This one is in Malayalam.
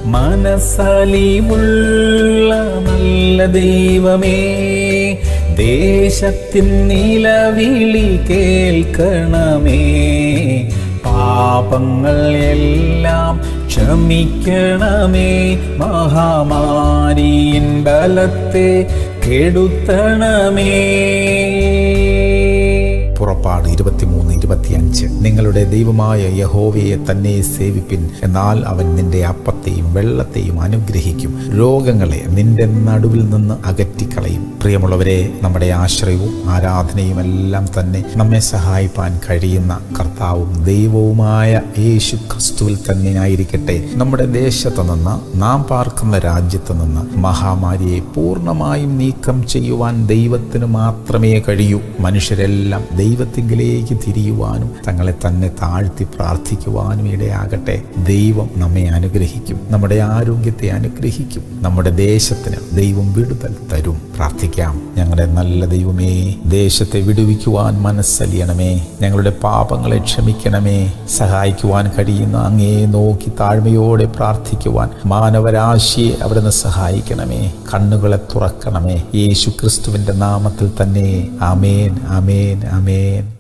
മനസ്സലിവുള്ള നല്ല ദൈവമേ ദേശത്തിൻ നിലവിളി കേൾക്കണമേ പാപങ്ങൾ എല്ലാം ക്ഷമിക്കണമേ മഹാമാരിയിൻ ബലത്തെ കെടുത്തണമേ പുറപ്പാട് ഇരുപത്തിമൂന്ന് ഇരുപത്തിയഞ്ച് നിങ്ങളുടെ ദൈവമായ യഹോവയെ തന്നെ സേവിപ്പിൻ എന്നാൽ അവൻ നിന്റെ അപ്പത്തെയും വെള്ളത്തെയും അനുഗ്രഹിക്കും രോഗങ്ങളെ നിന്റെ നടുവിൽ നിന്ന് അകറ്റിക്കളയും പ്രിയമുള്ളവരെ നമ്മുടെ ആശ്രയവും ആരാധനയും എല്ലാം തന്നെ നമ്മെ സഹായിപ്പാൻ കഴിയുന്ന കർത്താവും ദൈവവുമായ യേശു ക്രിസ്തുവിൽ തന്നെ ആയിരിക്കട്ടെ നമ്മുടെ ദേശത്ത് നിന്ന് നാം പാർക്കുന്ന രാജ്യത്ത് നിന്ന് മഹാമാരിയെ പൂർണ്ണമായും നീക്കം ചെയ്യുവാൻ ദൈവത്തിന് മാത്രമേ കഴിയൂ മനുഷ്യരെല്ലാം ദൈവത്തിങ്കിലേക്ക് തിരിയുവാനും തങ്ങളെ തന്നെ താഴ്ത്തി പ്രാർത്ഥിക്കുവാനും ഇടയാകട്ടെ ദൈവം നമ്മെ അനുഗ്രഹിക്കും നമ്മുടെ ആരോഗ്യത്തെ അനുഗ്രഹിക്കും നമ്മുടെ ദേശത്തിന് ദൈവം വിടുതൽ തരും പ്രാർത്ഥിക്കാം ഞങ്ങളുടെ നല്ല ദൈവമേ ദേശത്തെ വിടുവിക്കുവാൻ മനസ്സലിയണമേ ഞങ്ങളുടെ പാപങ്ങളെ ക്ഷമിക്കണമേ സഹായിക്കുവാൻ കഴിയുന്ന അങ്ങേ നോക്കി താഴ്മയോടെ പ്രാർത്ഥിക്കുവാൻ മാനവരാശിയെ അവിടുന്ന് സഹായിക്കണമേ കണ്ണുകളെ തുറക്കണമേ യേശു ക്രിസ്തുവിന്റെ നാമത്തിൽ തന്നെ ആമേൻ ആമേൻ ആമേൻ